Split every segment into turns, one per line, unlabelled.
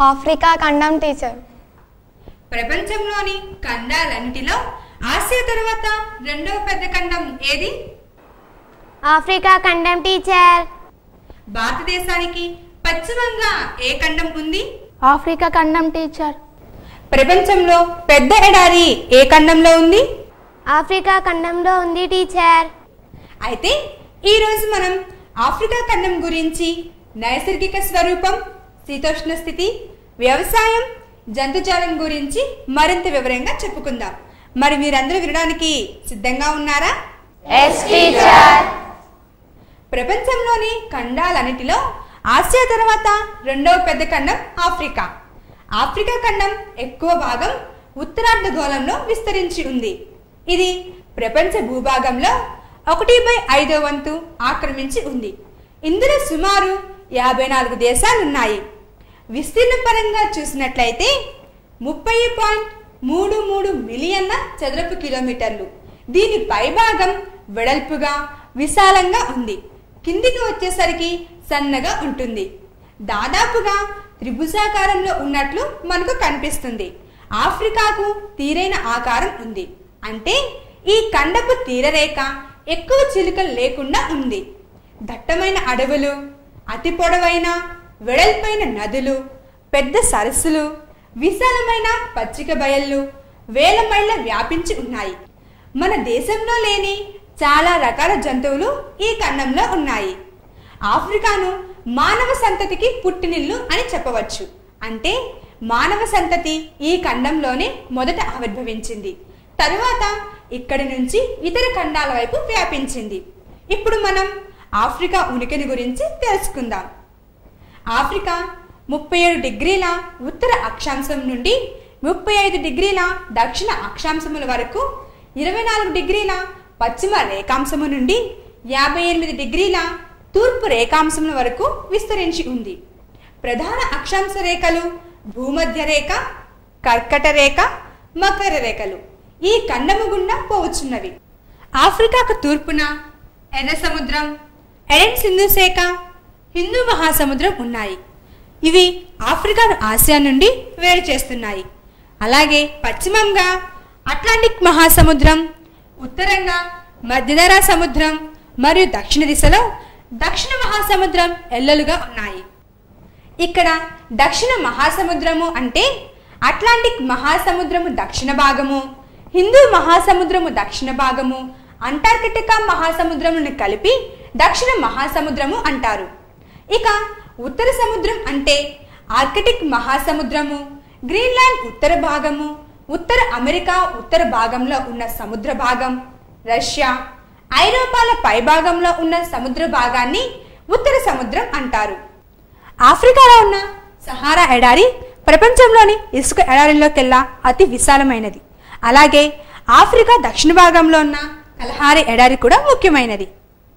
Africa ఖండం teacher
ప్రపంచంలోని ఖండాలన్నిటిలో Asia తర్వాత రెండవ పెద్ద ఖండం ఏది
ఆఫ్రికా ఖండం టీచర్
భారతదేశానికి పశ్చిమంగా ఏ ఖండం ఉంది
ఆఫ్రికా ఖండం టీచర్
ప్రపంచంలో పెద్ద ఎడారి ఏ ఖండంలో ఉంది
ఆఫ్రికా ఖండంలో ఉంది టీచర్
అయితే ఈరోజు మనం ఆఫ్రికా ఖండం గురించి నైసర్గిక స్వరూపం శీతోష్ణ స్థితి వ్యవసాయం జంతుజాలం గురించి మరింత వివరంగా చెప్పుకుందాం మరి మీరందరూ వినడానికి సిద్ధంగా ఉన్నారా
ఎస్ టీచర్
ప్రపంచంలోని ఖండాలన్నిటిలో ఆసియా తర్వాత రెండవ పెద్ద ఖండం ఆఫ్రికా ఆఫ్రికా ఖండం ఎక్కువ భాగం ఉత్తరార్ధగోళంలో విస్తరించి ఉంది ఇది ప్రపంచ భూభాగంలో ఒకటి బై ఐదో వంతు ఆక్రమించి ఉంది ఇందులో సుమారు యాభై నాలుగు దేశాలున్నాయి విస్తీర్ణ పరంగా చూసినట్లయితే ముప్పై పాయింట్ మూడు మూడు మిలియన్ల చదరపు కిలోమీటర్లు దీని పైభాగం వెడల్పుగా విశాలంగా ఉంది కిందికి వచ్చేసరికి సన్నగా ఉంటుంది దాదాపుగా త్రిభుజాకారంలో ఉన్నట్లు మనకు కనిపిస్తుంది ఆఫ్రికాకు తీరైన ఆకారం ఉంది అంటే ఈ ఖండపు తీరరేఖ ఎక్కువ చిలుకలు లేకుండా ఉంది దట్టమైన అడవులు అతి పొడవైన వెడల్పైన నదులు పెద్ద సరస్సులు విశాలమైన పచ్చిక బయళ్ళు వేల మైళ్ళ వ్యాపించి ఉన్నాయి మన దేశంలో లేని చాలా రకాల జంతువులు ఈ ఖండంలో ఉన్నాయి ఆఫ్రికాను మానవ సంతతికి పుట్టినిల్లు అని చెప్పవచ్చు అంటే మానవ సంతతి ఈ ఖండంలోనే మొదట ఆవిర్భవించింది తరువాత ఇక్కడి నుంచి ఇతర ఖండాల వైపు వ్యాపించింది ఇప్పుడు మనం ఆఫ్రికా ఉనికిని గురించి తెలుసుకుందాం ఆఫ్రికా ముప్పై ఏడు డిగ్రీల ఉత్తర అక్షాంశం నుండి ముప్పై ఐదు డిగ్రీల దక్షిణ అక్షాంశముల వరకు ఇరవై నాలుగు డిగ్రీల పశ్చిమ రేఖాంశము నుండి యాభై ఎనిమిది డిగ్రీల తూర్పు రేఖాంశముల వరకు విస్తరించి ఉంది ప్రధాన అక్షాంశ రేఖలు భూమధ్య రేఖ కర్కట రేఖ మకర రేఖలు ఈ ఖండము గుండా పోవచ్చున్నవి ఆఫ్రికాకు తూర్పున ఎర్ర సముద్రం ఎడెన్ సింధు శాఖ హిందూ మహాసముద్రం ఉన్నాయి ఇవి ఆఫ్రికాను ఆసియా నుండి వేరు చేస్తున్నాయి అలాగే పశ్చిమంగా అట్లాంటిక్ మహాసముద్రం ఉత్తరంగా మధ్యధరా సముద్రం మరియు దక్షిణ దిశలో దక్షిణ మహాసముద్రం ఎల్లలుగా ఉన్నాయి ఇక్కడ దక్షిణ మహాసముద్రము అంటే అట్లాంటిక్ మహాసముద్రము దక్షిణ భాగము హిందూ మహాసముద్రము దక్షిణ భాగము అంటార్కిటికా మహాసముద్రములను కలిపి దక్షిణ మహాసముద్రము అంటారు ఇక ఉత్తర సముద్రం అంటే ఆర్కిటిక్ మహాసముద్రము గ్రీన్లాండ్ ఉత్తర భాగము ఉత్తర అమెరికా ఉత్తర భాగంలో ఉన్న సముద్ర భాగం రష్యా ఐరోపాల పైభాగంలో ఉన్న సముద్ర భాగాన్ని ఉత్తర సముద్రం అంటారు ఆఫ్రికాలో ఉన్న సహారా ఎడారి ప్రపంచంలోని ఇసుక ఎడారిలోకెల్లా అతి విశాలమైనది అలాగే ఆఫ్రికా దక్షిణ భాగంలో ఉన్న కలహారి ఎడారి కూడా ముఖ్యమైనది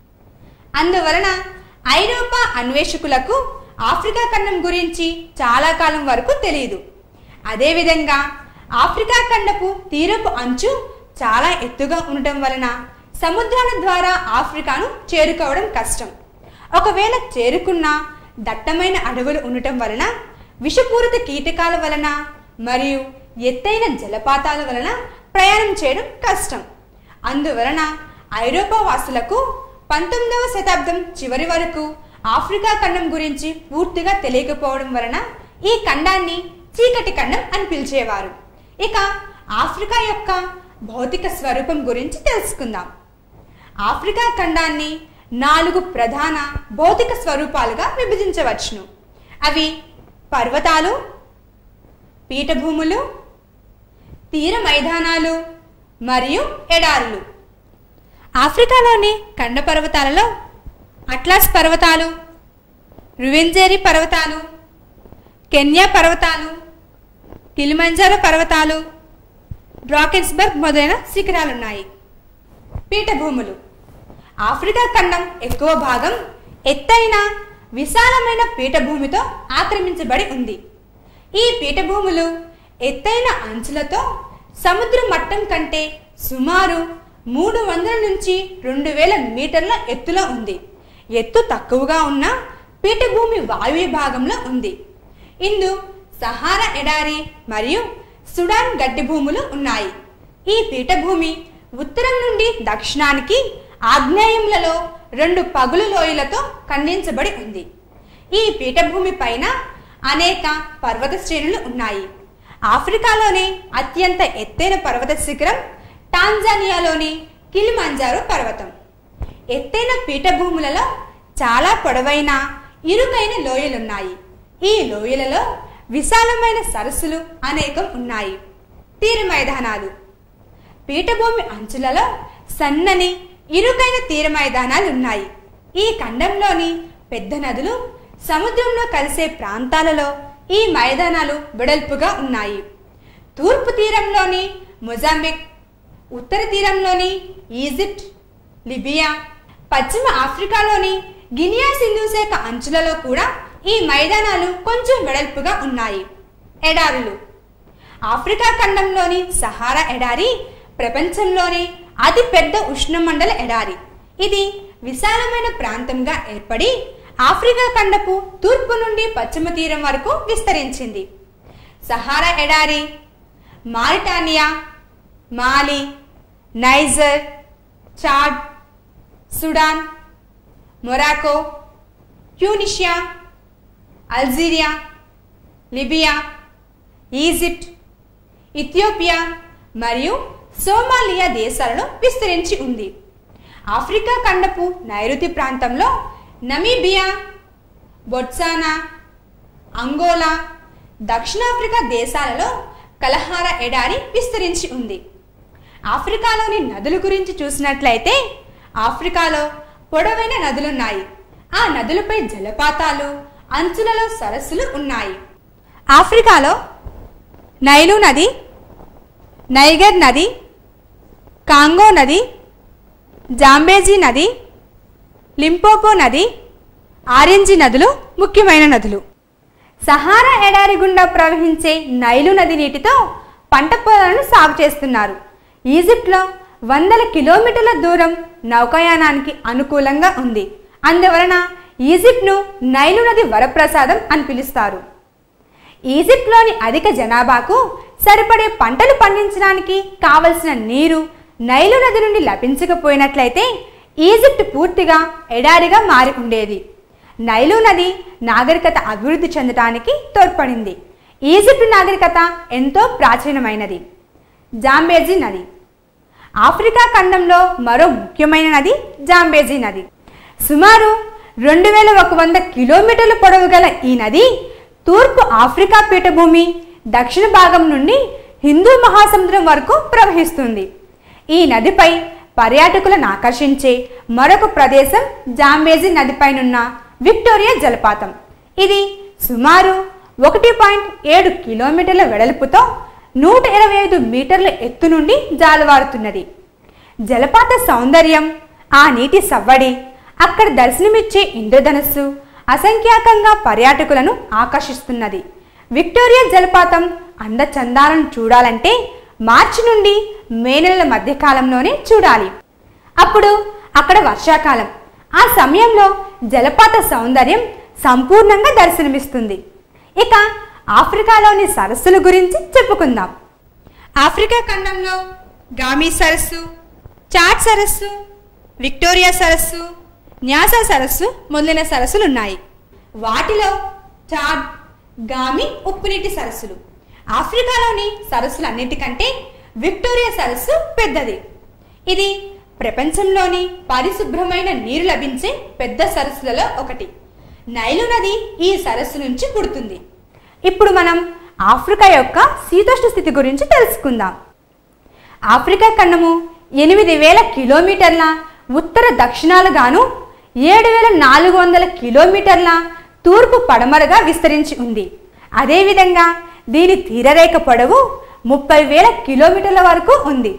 అందువలన ఐరోపా అన్వేషకులకు ఆఫ్రికా ఖండం గురించి చాలా కాలం వరకు తెలియదు అదేవిధంగా ఆఫ్రికా ఖండపు తీరపు అంచు చాలా ఎత్తుగా ఉండటం వలన సముద్రాల ద్వారా ఆఫ్రికాను చేరుకోవడం కష్టం ఒకవేళ చేరుకున్నా దట్టమైన అడవులు ఉండటం వలన విషపూరిత కీటకాల వలన మరియు ఎత్తైన జలపాతాల వలన ప్రయాణం చేయడం కష్టం అందువలన ఐరోపా వాసులకు పంతొమ్మిదవ శతాబ్దం చివరి వరకు ఆఫ్రికా ఖండం గురించి పూర్తిగా తెలియకపోవడం వలన ఈ ఖండాన్ని చీకటి ఖండం అని పిలిచేవారు ఇక ఆఫ్రికా యొక్క భౌతిక స్వరూపం గురించి తెలుసుకుందాం ఆఫ్రికా ఖండాన్ని నాలుగు ప్రధాన భౌతిక స్వరూపాలుగా విభజించవచ్చును అవి పర్వతాలు పీఠభూములు తీర మైదానాలు మరియు ఎడారులు ఆఫ్రికాలోని ఖండ పర్వతాలలో అట్లాస్ పర్వతాలు రువెంజేరి పర్వతాలు కెన్యా పర్వతాలు కిలిమంజారో పర్వతాలు డ్రాకెన్స్బర్గ్ మొదలైన శిఖరాలున్నాయి పీఠభూములు ఆఫ్రికా ఖండం ఎక్కువ భాగం ఎత్తైన విశాలమైన పీఠభూమితో ఆక్రమించబడి ఉంది ఈ పీఠభూములు ఎత్తైన అంచులతో సముద్ర మట్టం కంటే సుమారు మూడు వందల నుంచి రెండు వేల మీటర్ల ఎత్తులో ఉంది ఎత్తు తక్కువగా ఉన్న పీఠభూమి వాయువ్య భాగంలో ఉంది ఇందు సహారా ఎడారి మరియు సుడాన్ గడ్డి భూములు ఉన్నాయి ఈ పీఠభూమి ఉత్తరం నుండి దక్షిణానికి ఆగ్నేయములలో రెండు పగులు లోయలతో ఖండించబడి ఉంది ఈ పీఠభూమి పైన అనేక పర్వత శ్రేణులు ఉన్నాయి ఆఫ్రికాలోని అత్యంత ఎత్తైన పర్వత శిఖరం టాంజానియాలోని కిలిమంజారో పర్వతం ఎత్తైన పీఠభూములలో చాలా పొడవైన ఇరుకైన లోయలున్నాయి ఈ లోయలలో విశాలమైన సరస్సులు అనేకం ఉన్నాయి తీర మైదానాలు పీఠభూమి అంచులలో సన్నని ఇరుకైన తీర మైదానాలు ఉన్నాయి ఈ ఖండంలోని పెద్ద నదులు సముద్రంలో కలిసే ప్రాంతాలలో ఈ మైదానాలు వెడల్పుగా ఉన్నాయి తూర్పు తీరంలోని మొజాంబిక్ ఉత్తర తీరంలోని ఈజిప్ట్ లిబియా పశ్చిమ ఆఫ్రికాలోని గినియా సింధు శాఖ అంచులలో కూడా ఈ మైదానాలు కొంచెం వెడల్పుగా ఉన్నాయి ఎడారులు ఆఫ్రికా ఖండంలోని సహారా ఎడారి ప్రపంచంలోనే అతి పెద్ద ఉష్ణమండల ఎడారి ఇది విశాలమైన ప్రాంతంగా ఏర్పడి ఆఫ్రికా ఖండపు తూర్పు నుండి పశ్చిమ తీరం వరకు విస్తరించింది సహారా ఎడారి Mauritania Mali Niger Chad Sudan Morocco Tunisia Algeria Libya Egypt Ethiopia మరియు సోమాలియా దేశాలలో విస్తరించి ఉంది ఆఫ్రికా ఖండపు నైరుతి ప్రాంతంలో నమీబియా బొట్సానా అంగోలా దక్షిణాఫ్రికా దేశాలలో కలహార ఎడారి విస్తరించి ఉంది ఆఫ్రికాలోని నదుల గురించి చూసినట్లయితే ఆఫ్రికాలో పొడవైన నదులున్నాయి ఆ నదులపై జలపాతాలు అంచులలో సరస్సులు ఉన్నాయి ఆఫ్రికాలో నైలు నది నైగర్ నది కాంగో నది జాంబేజీ నది లింపోపో నది ఆరెంజి నదులు ముఖ్యమైన నదులు సహారా ఎడారి గుండా ప్రవహించే నైలు నది నీటితో పంట పొలాలను సాగు చేస్తున్నారు ఈజిప్ట్లో వందల కిలోమీటర్ల దూరం నౌకాయానానికి అనుకూలంగా ఉంది అందువలన ఈజిప్ట్ను నైలు నది వరప్రసాదం అని పిలుస్తారు ఈజిప్ట్లోని అధిక జనాభాకు సరిపడే పంటలు పండించడానికి కావలసిన నీరు నైలు నది నుండి లభించకపోయినట్లయితే ఈజిప్ట్ పూర్తిగా ఎడారిగా మారి ఉండేది నైలు నది నాగరికత అభివృద్ధి చెందడానికి తోడ్పడింది ఈజిప్ట్ నాగరికత ఎంతో ప్రాచీనమైనది జాంబేజీ నది ఆఫ్రికా ఖండంలో మరో ముఖ్యమైన నది జాంబేజీ నది సుమారు రెండు వేల ఒక వంద కిలోమీటర్ల పొడవు గల ఈ నది తూర్పు ఆఫ్రికా పీఠభూమి దక్షిణ భాగం నుండి హిందూ మహాసముద్రం వరకు ప్రవహిస్తుంది ఈ నదిపై పర్యాటకులను ఆకర్షించే మరొక ప్రదేశం జాంబేజీ నదిపైనున్న విక్టోరియా జలపాతం ఇది సుమారు ఒకటి పాయింట్ ఏడు కిలోమీటర్ల వెడల్పుతో నూట ఇరవై ఐదు మీటర్ల ఎత్తు నుండి జాలువారుతున్నది జలపాత సౌందర్యం ఆ నీటి సవ్వడి అక్కడ దర్శనమిచ్చే ఇంద్రధనస్సు అసంఖ్యాకంగా పర్యాటకులను ఆకర్షిస్తున్నది విక్టోరియా జలపాతం అందచందాలను చూడాలంటే మార్చి నుండి మే నెలల మధ్యకాలంలోనే చూడాలి అప్పుడు అక్కడ వర్షాకాలం ఆ సమయంలో జలపాత సౌందర్యం సంపూర్ణంగా దర్శనమిస్తుంది ఇక ఆఫ్రికాలోని సరస్సుల గురించి చెప్పుకుందాం ఆఫ్రికా ఖండంలో గామీ సరస్సు చాట్ సరస్సు విక్టోరియా సరస్సు న్యాసా సరస్సు మొదలైన సరస్సులు ఉన్నాయి వాటిలో చాడ్ గామి ఉప్పునీటి సరస్సులు ఆఫ్రికాలోని సరస్సులన్నిటికంటే విక్టోరియా సరస్సు పెద్దది ఇది ప్రపంచంలోని పరిశుభ్రమైన నీరు లభించే పెద్ద సరస్సులలో ఒకటి నైలు నది ఈ సరస్సు నుంచి పుడుతుంది ఇప్పుడు మనం ఆఫ్రికా యొక్క శీతోష్ణ స్థితి గురించి తెలుసుకుందాం ఆఫ్రికా ఖండము ఎనిమిది వేల కిలోమీటర్ల ఉత్తర దక్షిణాలుగాను ఏడు వేల నాలుగు వందల కిలోమీటర్ల తూర్పు పడమరగా విస్తరించి ఉంది అదేవిధంగా దీని తీరరేఖ పొడవు ముప్పై వేల కిలోమీటర్ల వరకు ఉంది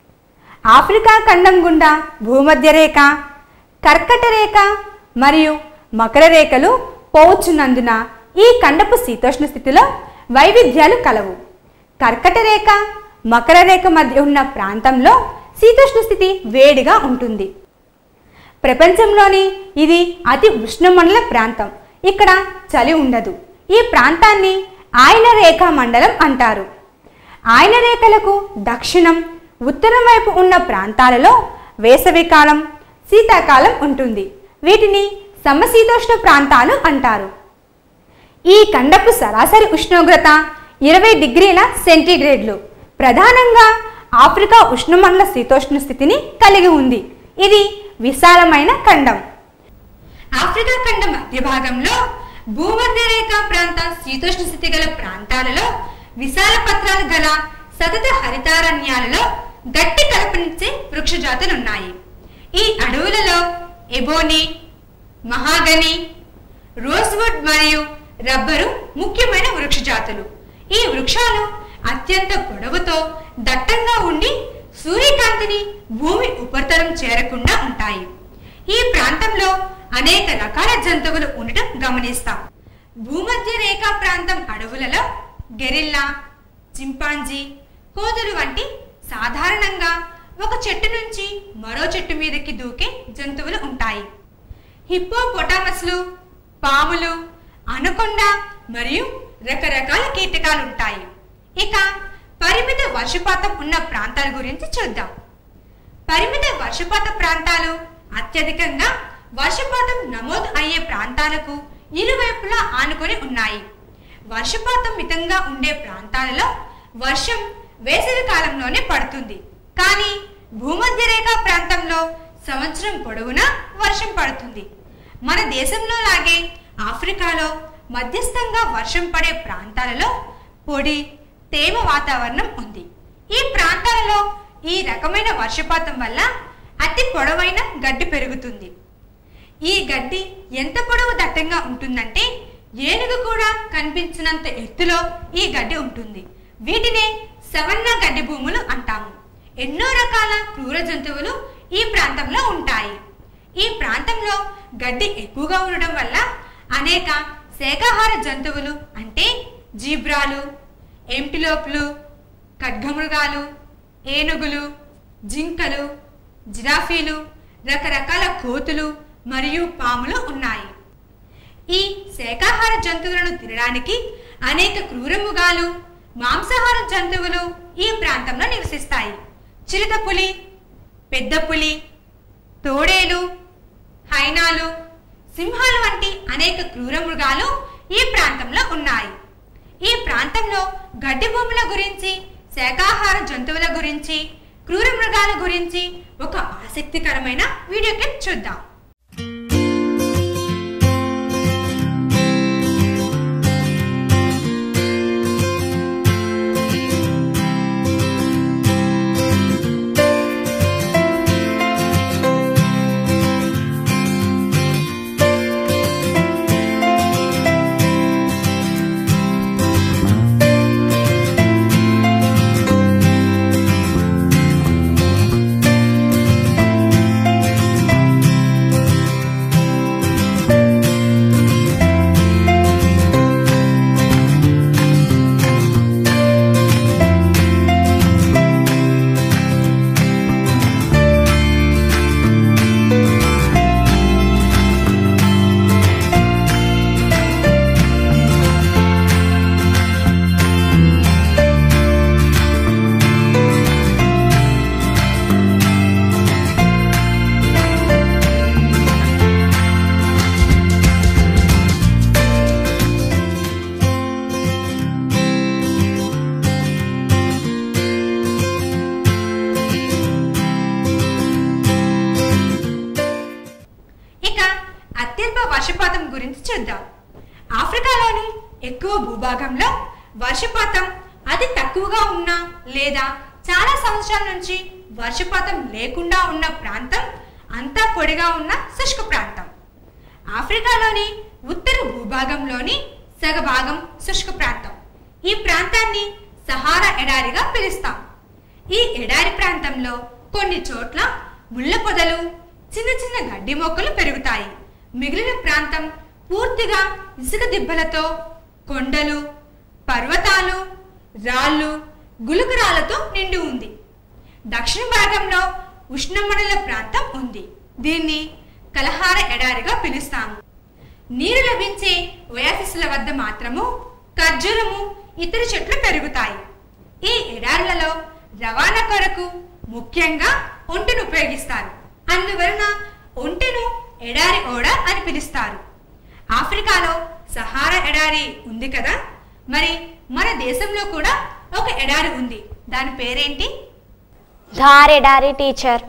ఆఫ్రికా ఖండం గుండా భూమధ్య రేఖ కర్కట రేఖ మరియు మకర రేఖలు పోవచ్చున్నందున ఈ ఖండపు శీతోష్ణ స్థితిలో వైవిధ్యాలు కలవు కర్కట రేఖ మకర రేఖ మధ్య ఉన్న ప్రాంతంలో శీతోష్ణ స్థితి వేడిగా ఉంటుంది ప్రపంచంలోని ఇది అతి ఉష్ణమండల ప్రాంతం ఇక్కడ చలి ఉండదు ఈ ప్రాంతాన్ని ఆయన రేఖా మండలం అంటారు ఆయన రేఖలకు దక్షిణం ఉత్తరం వైపు ఉన్న ప్రాంతాలలో వేసవికాలం శీతాకాలం ఉంటుంది వీటిని సమశీతోష్ణ ప్రాంతాలు అంటారు ఈ ఖండపు సరాసరి ఉష్ణోగ్రత ఇరవై డిగ్రీల సెంటీగ్రేడ్లు ప్రధానంగా ఆఫ్రికా ఉష్ణమండల శీతోష్ణ స్థితిని కలిగి ఉంది ఇది విశాలమైన ఖండం ఆఫ్రికా ఖండ మధ్య భాగంలో భూమధ్య రేఖ ప్రాంత శీతోష్ణ స్థితి గల ప్రాంతాలలో విశాల పత్రాలు గల సతత హరితారణ్యాలలో గట్టి కలపనిచ్చే వృక్ష జాతులున్నాయి ఈ అడవులలో ఎబోని మహాగని రోజ్వుడ్ మరియు రబ్బరు ముఖ్యమైన వృక్ష జాతులు ఈ వృక్షాలు అత్యంత పొడవుతో దట్టంగా ఉండి సూర్యకాంతిని భూమి ఉపరితలం చేరకుండా ఉంటాయి ఈ ప్రాంతంలో అనేక రకాల జంతువులు ఉండటం గమనిస్తాం భూమధ్య రేఖా ప్రాంతం అడవులలో గెరిల్లా చింపాంజీ కోతులు వంటి సాధారణంగా ఒక చెట్టు నుంచి మరో చెట్టు మీదకి దూకే జంతువులు ఉంటాయి హిప్పోపొటామస్లు పాములు అనకొండ మరియు రకరకాల కీటకాలు ఉంటాయి ఇక పరిమిత వర్షపాతం ఉన్న ప్రాంతాల గురించి చూద్దాం పరిమిత వర్షపాత ప్రాంతాలు అత్యధికంగా వర్షపాతం నమోదు అయ్యే ప్రాంతాలకు ఇరువైపులా ఆనుకొని ఉన్నాయి వర్షపాతం మితంగా ఉండే ప్రాంతాలలో వర్షం వేసవి కాలంలోనే పడుతుంది కానీ భూమధ్య రేఖ ప్రాంతంలో సంవత్సరం పొడవునా వర్షం పడుతుంది మన దేశంలో లాగే ఆఫ్రికాలో మధ్యస్థంగా వర్షం పడే ప్రాంతాలలో పొడి తేమ వాతావరణం ఉంది ఈ ప్రాంతాలలో ఈ రకమైన వర్షపాతం వల్ల అతి పొడవైన గడ్డి పెరుగుతుంది ఈ గడ్డి ఎంత పొడవు దట్టంగా ఉంటుందంటే ఏనుగు కూడా కనిపించినంత ఎత్తులో ఈ గడ్డి ఉంటుంది వీటినే సవర్ణ గడ్డి భూములు అంటాము ఎన్నో రకాల క్రూర జంతువులు ఈ ప్రాంతంలో ఉంటాయి ఈ ప్రాంతంలో గడ్డి ఎక్కువగా ఉండడం వల్ల అనేక శాకాహార జంతువులు అంటే జీబ్రాలు ఎంటిలోపులు ఖడ్గమృగాలు ఏనుగులు జింకలు జిరాఫీలు రకరకాల కోతులు మరియు పాములు ఉన్నాయి ఈ శాకాహార జంతువులను తినడానికి అనేక క్రూరముగాలు మాంసాహార జంతువులు ఈ ప్రాంతంలో నివసిస్తాయి చిరుత పులి పెద్ద పులి తోడేలు హైనాలు సింహాలు వంటి అనేక క్రూర మృగాలు ఈ ప్రాంతంలో ఉన్నాయి ఈ ప్రాంతంలో గడ్డి భూముల గురించి శాకాహార జంతువుల గురించి క్రూర మృగాల గురించి ఒక ఆసక్తికరమైన వీడియో క్లిప్ చూద్దాం ఇక అత్యల్ప వర్షపాతం గురించి చూద్దాం ఆఫ్రికాలోని ఎక్కువ భూభాగంలో వర్షపాతం అతి తక్కువగా ఉన్న లేదా చాలా సంవత్సరాల నుంచి వర్షపాతం లేకుండా ఉన్న ప్రాంతం అంతా పొడిగా ఉన్న శుష్క ప్రాంతం ఆఫ్రికాలోని ఉత్తర భూభాగంలోని సగభాగం శుష్క ప్రాంతం ఈ ప్రాంతాన్ని సహారా ఎడారిగా పిలుస్తాం ఈ ఎడారి ప్రాంతంలో కొన్ని చోట్ల ముళ్ళ పొదలు చిన్న చిన్న గడ్డి మొక్కలు పెరుగుతాయి మిగిలిన ప్రాంతం పూర్తిగా ఇసుక దిబ్బలతో కొండలు పర్వతాలు రాళ్ళు గులుకురాలతో నిండి ఉంది దక్షిణ భాగంలో ఉష్ణమండల ప్రాంతం ఉంది దీన్ని కలహార ఎడారిగా పిలుస్తాము నీరు లభించే ఒయాసిస్ల వద్ద మాత్రము ఖర్జూరము ఇతర చెట్లు పెరుగుతాయి ఈ ఎడారులలో రవాణా కొరకు ముఖ్యంగా ఒంటెను ఉపయోగిస్తారు అందువలన ఒంటెను ఎడారి ఓడ అని పిలుస్తారు ఆఫ్రికాలో సహారా ఎడారి ఉంది కదా మరి మన దేశంలో కూడా ఒక ఎడారి ఉంది దాని పేరేంటి
ధార్ ఎడారి టీచర్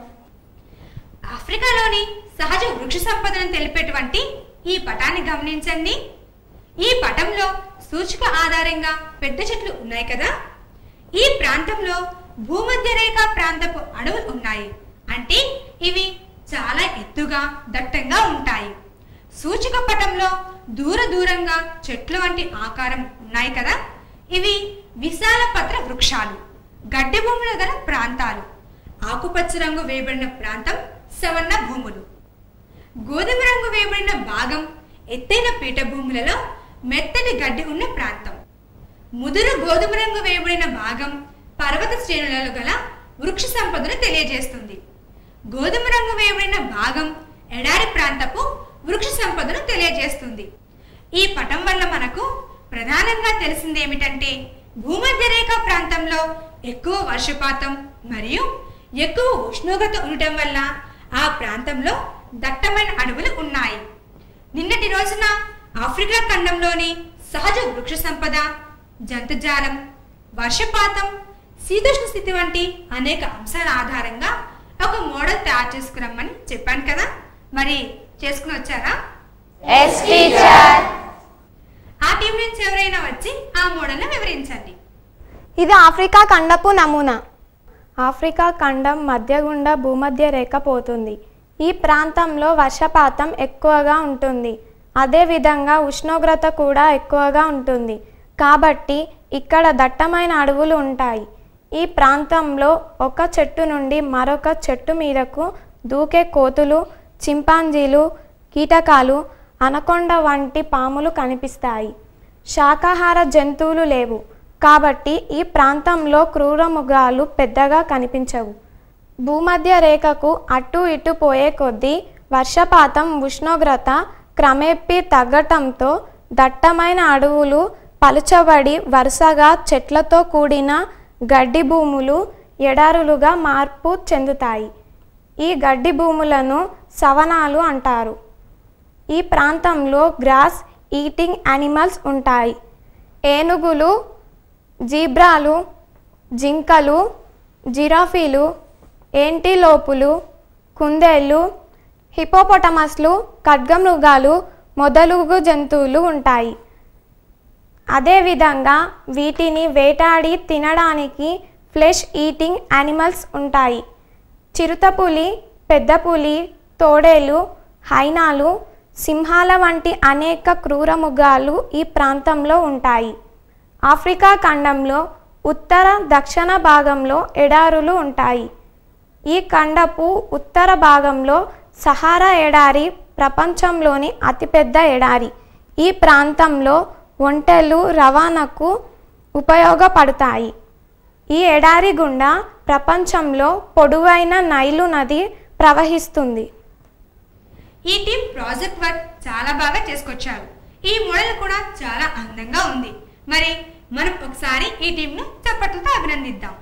ఆఫ్రికాలోని సహజ వృక్ష సంపదను తెలిపేటువంటి ఈ పటాన్ని గమనించండి ఈ పటంలో సూచిక ఆధారంగా పెద్ద చెట్లు ఉన్నాయి కదా ఈ ప్రాంతంలో భూమధ్య రేఖ ప్రాంతపు అడవులు ఉన్నాయి అంటే ఇవి చాలా ఎత్తుగా దట్టంగా ఉంటాయి సూచిక పటంలో దూర దూరంగా చెట్లు వంటి ఆకారం ఉన్నాయి కదా ఇవి విశాల పత్ర వృక్షాలు గడ్డి భూములు గల ప్రాంతాలు ఆకుపచ్చ రంగు వేయబడిన ప్రాంతం సవర్ణ భూములు గోధుమ రంగు వేయబడిన భాగం ఎత్తైన పీఠభూములలో మెత్తటి గడ్డి ఉన్న ప్రాంతం ముదురు గోధుమ రంగు వేయబడిన భాగం పర్వత శ్రేణులలో గల వృక్ష సంపదను తెలియజేస్తుంది గోధుమ రంగు వేయబడిన భాగం ఎడారి ప్రాంతపు వృక్ష సంపదను తెలియజేస్తుంది ఈ పటం వల్ల మనకు ప్రధానంగా తెలిసింది ఏమిటంటే భూమధ్య రేఖ ప్రాంతంలో ఎక్కువ వర్షపాతం మరియు ఎక్కువ ఉష్ణోగ్రత ఉండటం వల్ల ఆ ప్రాంతంలో దట్టమైన అడవులు ఉన్నాయి నిన్నటి రోజున ఆఫ్రికా ఖండంలోని సహజ వృక్ష సంపద జంతుజాలం వర్షపాతం శీతోష్ణ స్థితి వంటి అనేక అంశాల ఆధారంగా ఒక మోడల్ తయారు చేసుకురమ్మని చెప్పాను కదా మరి చేసుకుని వచ్చారా
ఎస్ టీచర్
ఆ టీం నుంచి ఎవరైనా వచ్చి ఆ మోడల్ని వివరించండి
ఇది ఆఫ్రికా ఖండపు నమూనా ఆఫ్రికా ఖండం మధ్య గుండా భూమధ్య రేఖ పోతుంది ఈ ప్రాంతంలో వర్షపాతం ఎక్కువగా ఉంటుంది అదేవిధంగా ఉష్ణోగ్రత కూడా ఎక్కువగా ఉంటుంది కాబట్టి ఇక్కడ దట్టమైన అడవులు ఉంటాయి ఈ ప్రాంతంలో ఒక చెట్టు నుండి మరొక చెట్టు మీదకు దూకే కోతులు చింపాంజీలు కీటకాలు అనకొండ వంటి పాములు కనిపిస్తాయి శాకాహార జంతువులు లేవు కాబట్టి ఈ ప్రాంతంలో క్రూర మృగాలు పెద్దగా కనిపించవు భూమధ్య రేఖకు అటు ఇటు పోయే కొద్దీ వర్షపాతం ఉష్ణోగ్రత క్రమేపీ తగ్గటంతో దట్టమైన అడవులు పలుచబడి వరుసగా చెట్లతో కూడిన గడ్డి భూములు ఎడారులుగా మార్పు చెందుతాయి ఈ గడ్డి భూములను సవనాలు అంటారు ఈ ప్రాంతంలో గ్రాస్ ఈటింగ్ యానిమల్స్ ఉంటాయి ఏనుగులు జీబ్రాలు జింకలు జిరాఫీలు ఏంటిలోపులు కుందేళ్ళు హిపోపొటమస్లు ఖడ్గమృగాలు మొదలుగు జంతువులు ఉంటాయి అదేవిధంగా వీటిని వేటాడి తినడానికి ఫ్లెష్ ఈటింగ్ యానిమల్స్ ఉంటాయి చిరుతపులి పెద్ద పులి తోడేలు హైనాలు సింహాల వంటి అనేక క్రూరమృగాలు ఈ ప్రాంతంలో ఉంటాయి ఆఫ్రికా ఖండంలో ఉత్తర దక్షిణ భాగంలో ఎడారులు ఉంటాయి ఈ ఖండపు ఉత్తర భాగంలో సహారా ఎడారి ప్రపంచంలోని అతిపెద్ద ఎడారి ఈ ప్రాంతంలో ఒంటెలు రవాణాకు ఉపయోగపడతాయి ఈ ఎడారి గుండా ప్రపంచంలో పొడవైన నైలు నది ప్రవహిస్తుంది
ఈ టీం ప్రాజెక్ట్ వర్క్ చాలా బాగా చేసుకొచ్చారు ఈ మోడల్ కూడా చాలా అందంగా ఉంది మరి మనం ఒకసారి ఈ టీంను చప్పట్లతో అభినందిద్దాం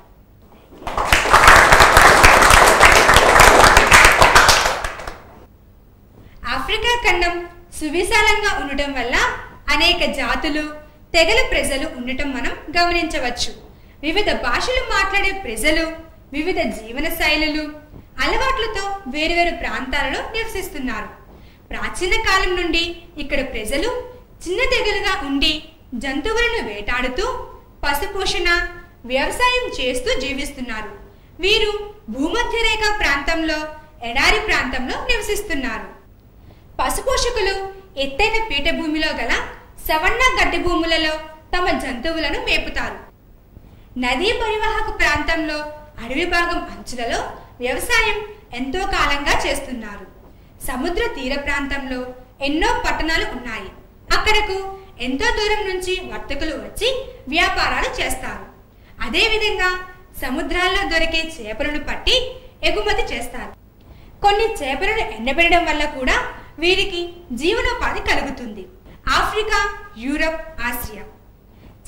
ఆఫ్రికా ఖండం సువిశాలంగా ఉండటం వల్ల అనేక జాతులు తెగల ప్రజలు ఉండటం మనం గమనించవచ్చు వివిధ భాషలు మాట్లాడే ప్రజలు వివిధ జీవన శైలులు అలవాట్లతో వేరువేరు ప్రాంతాలలో నివసిస్తున్నారు ప్రాచీన కాలం నుండి ఇక్కడ ప్రజలు చిన్న తెగలుగా ఉండి జంతువులను వేటాడుతూ పశుపోషణ వ్యవసాయం చేస్తూ జీవిస్తున్నారు వీరు భూమధ్య రేఖ ప్రాంతంలో ఎడారి ప్రాంతంలో నివసిస్తున్నారు పశుపోషకులు ఎత్తైన పీఠభూమిలో గల సవర్ణ గడ్డి భూములలో తమ జంతువులను మేపుతారు నదీ పరివాహక ప్రాంతంలో అడవి భాగం అంచులలో వ్యవసాయం ఎంతో కాలంగా చేస్తున్నారు సముద్ర తీర ప్రాంతంలో ఎన్నో పట్టణాలు ఉన్నాయి అక్కడకు ఎంతో దూరం నుంచి వర్తకులు వచ్చి వ్యాపారాలు చేస్తారు అదేవిధంగా సముద్రాల్లో దొరికే చేపలను పట్టి ఎగుమతి చేస్తారు కొన్ని చేపలను ఎండబెట్టడం వల్ల కూడా వీరికి జీవనోపాధి కలుగుతుంది ఆఫ్రికా యూరప్ ఆసియా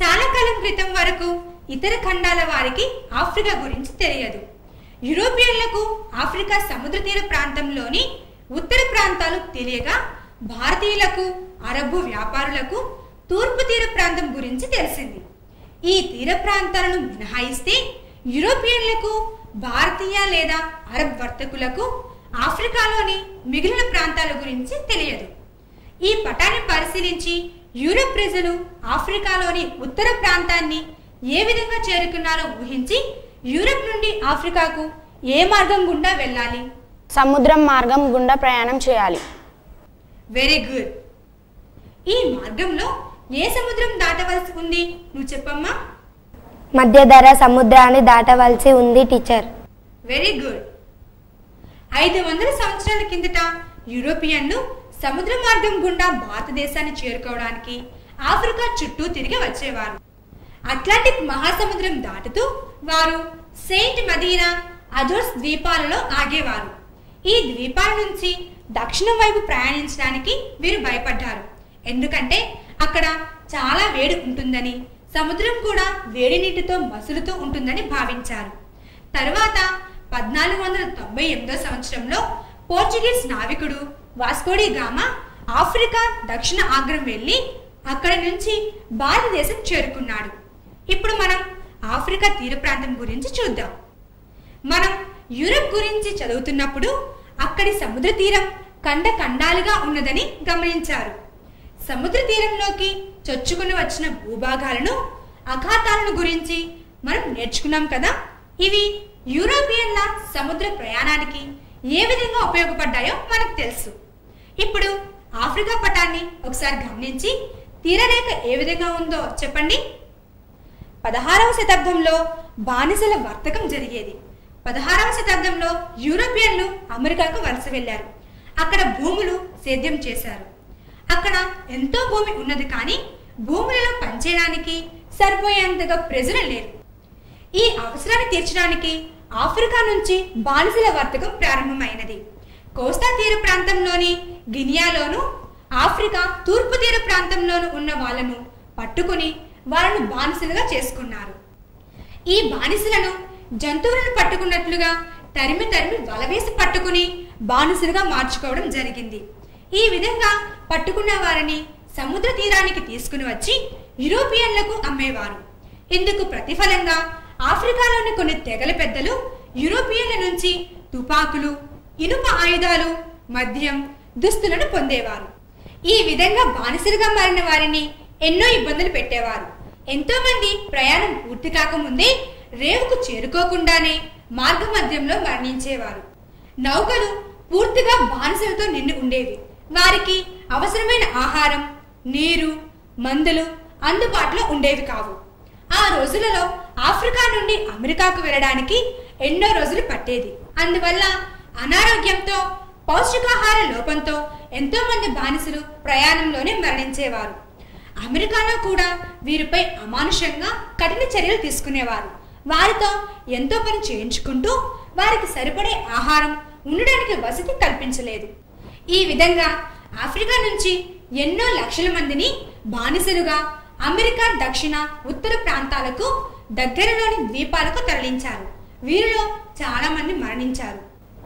చాలా కాలం క్రితం వరకు ఇతర ఖండాల వారికి ఆఫ్రికా గురించి తెలియదు యూరోపియన్లకు ఆఫ్రికా సముద్ర తీర ప్రాంతంలోని ఉత్తర ప్రాంతాలు తెలియగా భారతీయులకు అరబ్బు వ్యాపారులకు తూర్పు తీర ప్రాంతం గురించి తెలిసింది ఈ తీర ప్రాంతాలను మినహాయిస్తే యూరోపియన్లకు భారతీయ లేదా అరబ్ వర్తకులకు ఆఫ్రికాలోని మిగిలిన ప్రాంతాల గురించి తెలియదు ఈ పటాన్ని పరిశీలించి యూరప్ ప్రజలు ఆఫ్రికాలోని ఉత్తర ప్రాంతాన్ని ఏ విధంగా చేరుకున్నారో ఊహించి యూరప్ నుండి ఆఫ్రికాకు ఏ మార్గం గుండా వెళ్ళాలి
సముద్రం మార్గం గుండా ప్రయాణం చేయాలి
వెరీ గుడ్ ఈ మార్గంలో ఏ సముద్రం దాటవలసి ఉంది నువ్వు చెప్పమ్మా
మధ్యధర సముద్రాన్ని దాటవలసి ఉంది టీచర్
వెరీ గుడ్ ఐదు వందల సంవత్సరాల కిందట యూరోపియన్లు సముద్ర మార్గం గుండా భారతదేశాన్ని చేరుకోవడానికి ఆఫ్రికా చుట్టూ తిరిగి వచ్చేవారు అట్లాంటిక్ మహాసముద్రం దాటుతూ వారు సెయింట్ మదీనా అజోర్స్ ద్వీపాలలో ఆగేవారు ఈ ద్వీపాల నుంచి దక్షిణం వైపు ప్రయాణించడానికి వీరు భయపడ్డారు ఎందుకంటే అక్కడ చాలా వేడి ఉంటుందని సముద్రం కూడా వేడి నీటితో మసులుతూ ఉంటుందని భావించారు తరువాత పద్నాలుగు వందల తొంభై ఎనిమిదో సంవత్సరంలో పోర్చుగీస్ నావికుడు వాస్కోడి గామా ఆఫ్రికా దక్షిణ ఆగ్రం వెళ్ళి అక్కడి నుంచి భారతదేశం చేరుకున్నాడు ఇప్పుడు మనం ఆఫ్రికా తీర ప్రాంతం గురించి చూద్దాం మనం యూరప్ గురించి చదువుతున్నప్పుడు అక్కడి సముద్ర తీరం కండ కండాలుగా ఉన్నదని గమనించారు సముద్ర తీరంలోకి చొచ్చుకుని వచ్చిన భూభాగాలను అఖాతాలను గురించి మనం నేర్చుకున్నాం కదా ఇవి యూరోపియన్ల సముద్ర ప్రయాణానికి ఏ విధంగా ఉపయోగపడ్డాయో మనకు తెలుసు ఇప్పుడు ఆఫ్రికా పటాన్ని ఒకసారి గమనించి తీరరేఖ ఏ విధంగా ఉందో చెప్పండి పదహారవ శతాబ్దంలో బానిసల వర్తకం జరిగేది పదహారవ శతాబ్దంలో యూరోపియన్లు అమెరికాకు వలస వెళ్లారు అక్కడ భూములు సేద్యం చేశారు అక్కడ ఎంతో భూమి ఉన్నది కానీ భూములలో పనిచేయడానికి సరిపోయేంతగా ప్రజలు లేరు ఈ అవసరాన్ని తీర్చడానికి ఆఫ్రికా నుంచి బానిసల వర్తకం ప్రారంభమైనది కోస్తా తీర ప్రాంతంలోని గినియాలోను ఆఫ్రికా తూర్పు తీర ప్రాంతంలోను ఉన్న వాళ్ళను పట్టుకుని వాళ్ళను బానిసలుగా చేసుకున్నారు ఈ బానిసలను జంతువులను పట్టుకున్నట్లుగా తరిమి తరిమి వలవేసి పట్టుకుని బానిసలుగా మార్చుకోవడం జరిగింది ఈ విధంగా పట్టుకున్న వారిని సముద్ర తీరానికి తీసుకుని వచ్చి యూరోపియన్లకు అమ్మేవారు ఇందుకు ప్రతిఫలంగా ఆఫ్రికాలోని కొన్ని తెగల పెద్దలు యూరోపియన్ల నుంచి తుపాకులు ఇనుప ఆయుధాలు మద్యం దుస్తులను పొందేవారు ఈ విధంగా బానిసలుగా మారిన వారిని ఎన్నో ఇబ్బందులు పెట్టేవారు ఎంతో మంది ప్రయాణం పూర్తి కాకముందే రేవుకు చేరుకోకుండానే మార్గ మధ్యంలో మరణించేవారు నౌకలు పూర్తిగా బానిసలతో నిండి ఉండేవి వారికి అవసరమైన ఆహారం నీరు మందులు అందుబాటులో ఉండేవి కావు ఆ రోజులలో ఆఫ్రికా నుండి అమెరికాకు వెళ్ళడానికి ఎన్నో రోజులు పట్టేది అందువల్ల అనారోగ్యంతో పౌష్టికాహార లోపంతో ఎంతో మంది బానిసలు ప్రయాణంలోనే మరణించేవారు అమెరికాలో కూడా వీరిపై అమానుషంగా కఠిన చర్యలు తీసుకునేవారు వారితో ఎంతో పని చేయించుకుంటూ వారికి సరిపడే ఆహారం ఉండడానికి వసతి కల్పించలేదు ఈ విధంగా ఆఫ్రికా నుంచి ఎన్నో లక్షల మందిని బానిసలుగా అమెరికా దక్షిణ ఉత్తర ప్రాంతాలకు దగ్గరలోని ద్వీపాలకు తరలించారు వీరిలో చాలా మంది మరణించారు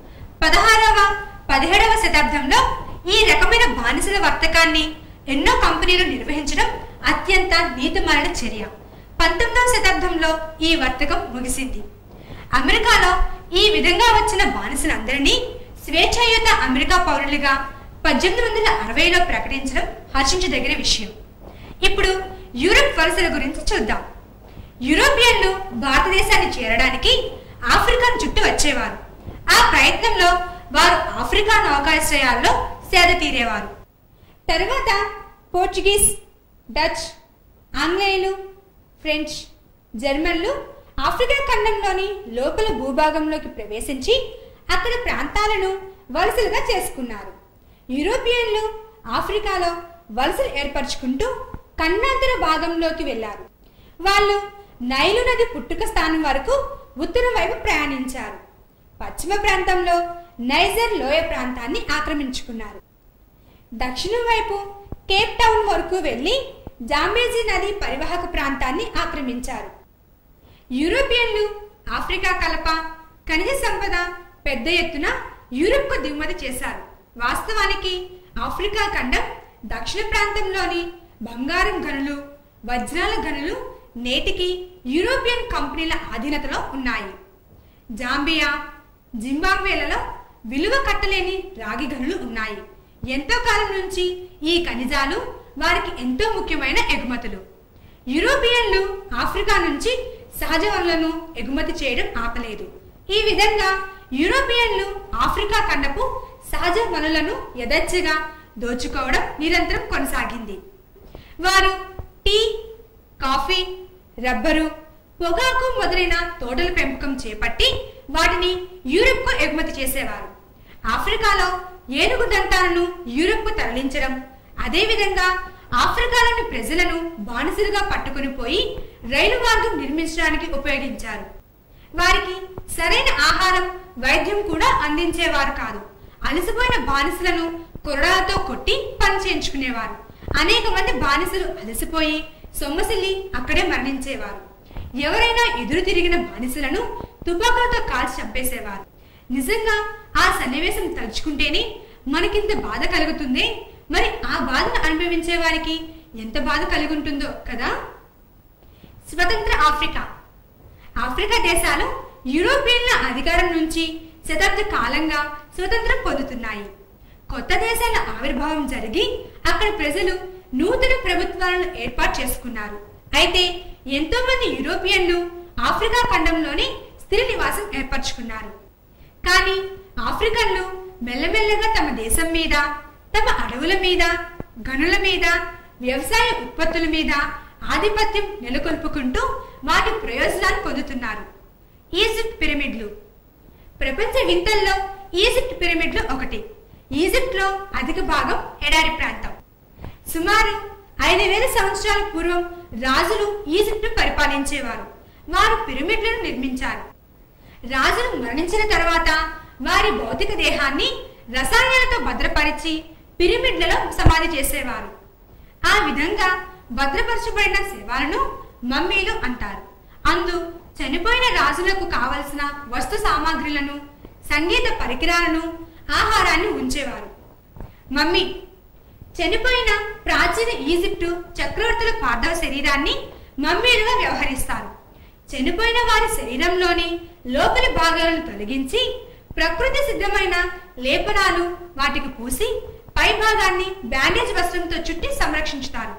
పదహారవ పదిహేడవ శతాబ్దంలో ఈ రకమైన బానిసల వర్తకాన్ని ఎన్నో కంపెనీలు నిర్వహించడం అత్యంత నీతిమాలిన చర్య పంతొమ్మిదవ శతాబ్దంలో ఈ వర్తకం ముగిసింది అమెరికాలో ఈ విధంగా వచ్చిన బానిసలందరినీ స్వేచ్ఛాయుత అమెరికా పౌరులుగా పద్దెనిమిది వందల అరవైలో ప్రకటించడం హర్షించదగిన విషయం ఇప్పుడు యూరప్ వలసల గురించి చూద్దాం యూరోపియన్లు భారతదేశాన్ని చేరడానికి ఆఫ్రికాను చుట్టూ వచ్చేవారు ఆ ప్రయత్నంలో వారు ఆఫ్రికా నౌకాశ్రయాల్లో సేద తీరేవారు తరువాత పోర్చుగీస్ డచ్ ఆంగ్లేయులు ఫ్రెంచ్ జర్మన్లు ఆఫ్రికా ఖండంలోని లోపల భూభాగంలోకి ప్రవేశించి అక్కడ ప్రాంతాలను వలసలుగా చేసుకున్నారు యూరోపియన్లు ఆఫ్రికాలో వలసలు ఏర్పరచుకుంటూ ఖండాంతర భాగంలోకి వెళ్ళారు వాళ్ళు నైలు నది పుట్టుక స్థానం వరకు ఉత్తరం వైపు ప్రయాణించారు పశ్చిమ ప్రాంతంలో నైజర్ లోయ ప్రాంతాన్ని ఆక్రమించుకున్నారు దక్షిణం వైపు కేప్ టౌన్ వరకు వెళ్ళి జాంబేజీ నది పరివాహక ప్రాంతాన్ని ఆక్రమించారు యూరోపియన్లు ఆఫ్రికా కలప ఖనిజ సంపద పెద్ద ఎత్తున యూరప్కు దిగుమతి చేశారు వాస్తవానికి ఆఫ్రికా ఖండం దక్షిణ ప్రాంతంలోని బంగారం గనులు వజ్రాల గనులు నేటికి యూరోపియన్ కంపెనీల ఆధీనతలో ఉన్నాయి జాంబియా జింబాబ్వేలలో విలువ కట్టలేని రాగి గనులు ఉన్నాయి ఎంతో కాలం నుంచి ఈ ఖనిజాలు వారికి ఎంతో ముఖ్యమైన ఎగుమతులు యూరోపియన్లు ఆఫ్రికా నుంచి సహజ వనరులను ఎగుమతి చేయడం ఆపలేదు ఈ విధంగా యూరోపియన్లు ఆఫ్రికా ఖండపు సహజ వనరులను యథేచ్ఛగా దోచుకోవడం నిరంతరం కొనసాగింది వారు టీ కాఫీ రబ్బరు పొగాకు మొదలైన తోటల పెంపకం చేపట్టి వాటిని యూరప్కు ఎగుమతి చేసేవారు ఆఫ్రికాలో ఏనుగు దంతాలను యూరప్కు తరలించడం అదేవిధంగా ఆఫ్రికాలోని ప్రజలను బానిసలుగా పట్టుకుని పోయి రైలు మార్గం నిర్మించడానికి ఉపయోగించారు వారికి సరైన ఆహారం వైద్యం కూడా అందించేవారు కాదు అలసిపోయిన బానిసలను కొరడాలతో కొట్టి పని చేయించుకునేవారు అనేక మంది బానిసలు అలసిపోయి సొమ్మసిల్లి అక్కడే మరణించేవారు ఎవరైనా ఎదురు తిరిగిన బానిసలను తుపాకులతో కాల్చి చంపేసేవారు నిజంగా ఆ సన్నివేశం తలుచుకుంటేనే మనకింత బాధ కలుగుతుంది మరి ఆ బాధను అనుభవించే వారికి ఎంత బాధ కలిగి ఉంటుందో కదా స్వతంత్ర ఆఫ్రికా ఆఫ్రికా దేశాలు యూరోపియన్ల అధికారం నుంచి శతాబ్ద కాలంగా స్వతంత్రం పొందుతున్నాయి కొత్త దేశాల ఆవిర్భావం జరిగి అక్కడ ప్రజలు నూతన ప్రభుత్వాలను ఏర్పాటు చేసుకున్నారు అయితే ఎంతో మంది యూరోపియన్లు ఆఫ్రికా ఖండంలోనే స్థిర నివాసం ఏర్పరచుకున్నారు కానీ ఆఫ్రికన్లు మెల్లమెల్లగా తమ దేశం మీద తమ అడవుల మీద గనుల మీద వ్యవసాయ ఉత్పత్తుల మీద ఆధిపత్యం నెలకొల్పుకుంటూ వాటి ప్రయోజనాలు పొందుతున్నారు ఈజిప్ట్ పిరమిడ్లు ప్రపంచ వింతల్లో ఈజిప్ట్ పిరమిడ్లు ఒకటి ఈజిప్ట్లో అధిక భాగం ఎడారి ప్రాంతం సుమారు ఐదు వేల సంవత్సరాల పూర్వం రాజులు ఈజిప్టు పరిపాలించేవారు వారు పిరమిడ్లను నిర్మించారు రాజులు మరణించిన తర్వాత వారి భౌతిక దేహాన్ని రసాయనాలతో భద్రపరిచి పిరమిడ్లలో సమాధి చేసేవారు ఆ విధంగా భద్రపరచబడిన శవాలను మమ్మీలు అంటారు అందు చనిపోయిన రాజులకు కావలసిన వస్తు సామాగ్రిలను సంగీత పరికరాలను ఆహారాన్ని ఉంచేవారు మమ్మీ చనిపోయిన ప్రాచీన ఈజిప్టు చక్రవర్తుల పార్థవ శరీరాన్ని మమ్మీలుగా వ్యవహరిస్తారు చనిపోయిన వారి శరీరంలోని లోపలి భాగాలను తొలగించి ప్రకృతి సిద్ధమైన లేపనాలు వాటికి పూసి పై భాగాన్ని బ్యాండేజ్ వస్త్రంతో చుట్టి సంరక్షించుతారు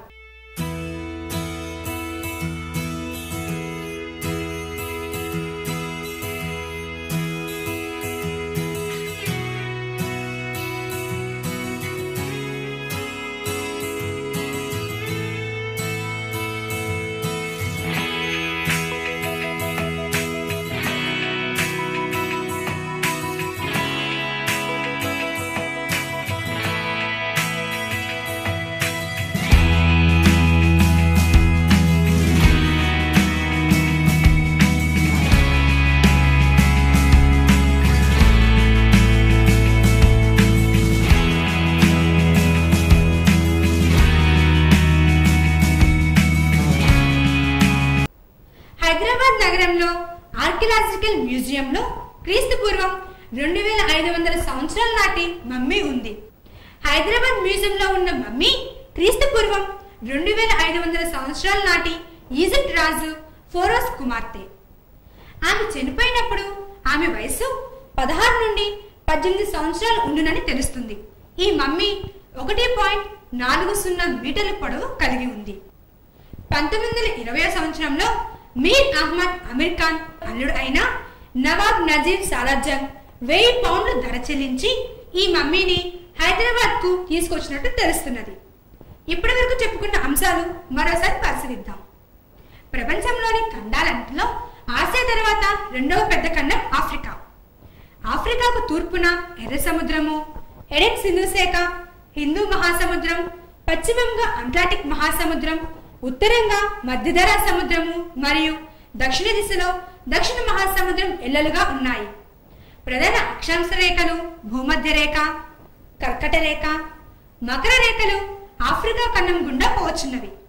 హైదరాబాద్ నగరంలో ఆర్కియలాజికల్ మ్యూజియంలో క్రీస్తు పూర్వం రెండు వేల ఐదు వందల సంవత్సరాల నాటి మమ్మీ ఉంది హైదరాబాద్ మ్యూజియంలో ఉన్న మమ్మీ క్రీస్తు పూర్వం రెండు వేల ఐదు వందల సంవత్సరాల నాటి ఈజిప్ట్ రాజు ఫోరోస్ కుమార్తె ఆమె చనిపోయినప్పుడు ఆమె వయసు పదహారు నుండి పద్దెనిమిది సంవత్సరాలు ఉండునని తెలుస్తుంది ఈ మమ్మీ ఒకటి పాయింట్ నాలుగు సున్నా మీటర్ల పొడవు కలిగి ఉంది పంతొమ్మిది వందల ఇరవై సంవత్సరంలో మీర్ అహ్మద్ అమీర్ ఖాన్ అల్లుడు అయిన నవాబ్ నజీర్ సాలాజంగ్ వెయ్యి పౌండ్లు ధర చెల్లించి ఈ మమ్మీని హైదరాబాద్ కు తీసుకొచ్చినట్టు తెలుస్తున్నది ఇప్పటి వరకు చెప్పుకున్న అంశాలు మరోసారి పరిశీలిద్దాం ప్రపంచంలోని ఖండాలన్నింటిలో ఆసియా తర్వాత రెండవ పెద్ద ఖండం ఆఫ్రికా ఆఫ్రికాకు తూర్పున ఎర్ర సముద్రము ఎడెన్ సింధుశేఖ హిందూ మహాసముద్రం పశ్చిమంగా అట్లాంటిక్ మహాసముద్రం ఉత్తరంగా మధ్యధరా సముద్రము మరియు దక్షిణ దిశలో దక్షిణ మహాసముద్రం ఎల్లలుగా ఉన్నాయి ప్రధాన అక్షాంశ రేఖలు భూమధ్య రేఖ కర్కట రేఖ మకర రేఖలు ఆఫ్రికా ఖండం గుండా పోవచ్చున్నవి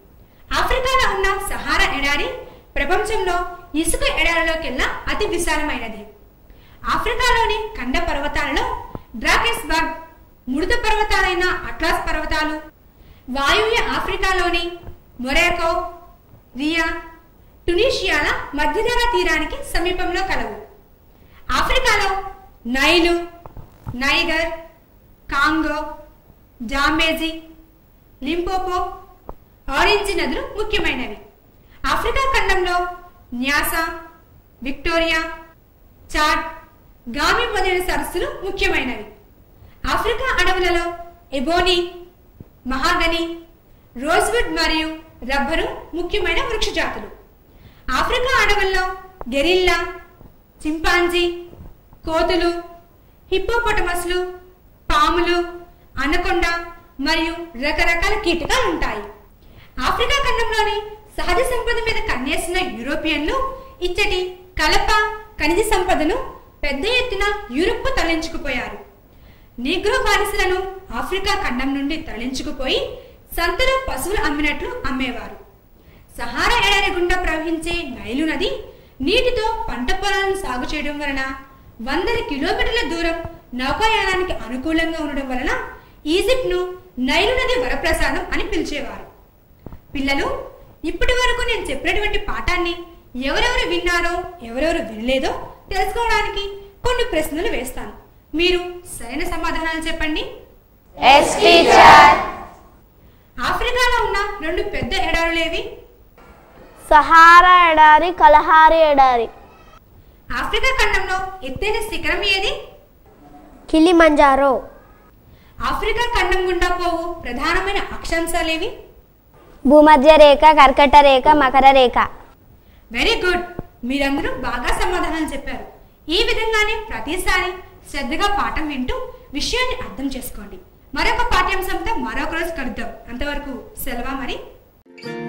ఆఫ్రికాలో ఉన్న సహారా ఎడారి ప్రపంచంలో ఇసుక ఎడారిలోకెల్లా అతి విశాలమైనది ఆఫ్రికాలోని ఖండ పర్వతాలలో డ్రాకెస్బర్గ్ ముడత పర్వతాలైన అట్లాస్ పర్వతాలు వాయువ్య ఆఫ్రికాలోని మొరాకో రియా టునీషియాల మధ్యధరా తీరానికి సమీపంలో కలవు ఆఫ్రికాలో Nile Niger Congo Zambezi Limpopo Orange నదులు ముఖ్యమైనవి ఆఫ్రికా ఖండంలో న్యాస విక్టోరియా చాడ్ గామి మొదలైన సరస్సులు ముఖ్యమైనవి ఆఫ్రికా అడవులలో ఎబోనీ మహాగని రోజ్వుడ్ మరియు రబ్బరు ముఖ్యమైన వృక్ష జాతులు ఆఫ్రికా అడవుల్లో గెరిల్లా చింపాంజీ కోతులు హిప్పోపటమస్లు పాములు అనకొండ మరియు రకరకాల కీటకాలు ఉంటాయి ఆఫ్రికా ఖండంలోని సహజ సంపద మీద కన్నేసిన యూరోపియన్లు ఇచ్చటి కలప ఖనిజ సంపదను పెద్ద ఎత్తున యూరప్ తరలించుకుపోయారు నీగ్రో బానిసలను ఆఫ్రికా ఖండం నుండి తరలించుకుపోయి సంతలో పశువులు అమ్మినట్లు అమ్మేవారు సహారా ఎడారి గుండా ప్రవహించే నైలు నది నీటితో పంట పొలాలను సాగు చేయడం వలన వందల కిలోమీటర్ల దూరం నౌకాయానానికి అనుకూలంగా ఉండడం వలన ఈజిప్ట్ ను నైలు నది వరప్రసాదం అని పిలిచేవారు పిల్లలు ఇప్పటి వరకు నేను చెప్పినటువంటి పాఠాన్ని ఎవరెవరు విన్నారో ఎవరెవరు వినలేదో తెలుసుకోవడానికి కొన్ని ప్రశ్నలు వేస్తాను మీరు సరైన సమాధానాలు చెప్పండి
ఎస్ టీచర్
ఆఫ్రికాలో ఉన్న రెండు పెద్ద ఎడారులేవి
సహారా ఎడారి కలహారి ఎడారి
ఆఫ్రికా ఖండంలో ఎత్తైన శిఖరం ఏది
కిలిమంజారో
ఆఫ్రికా ఖండం గుండా పోవు ప్రధానమైన అక్షాంశాలేవి
భూమధ్య రేఖ కర్కట రేఖ మకర రేఖ
వెరీ గుడ్ మీరందరూ బాగా సమాధానాలు చెప్పారు ఈ విధంగానే ప్రతిసారి శ్రద్ధగా పాఠం వింటూ విషయాన్ని అర్థం చేసుకోండి మరొక పాఠ్యాంశంతో మరొక రోజు కలుద్దాం అంతవరకు సెలవా మరి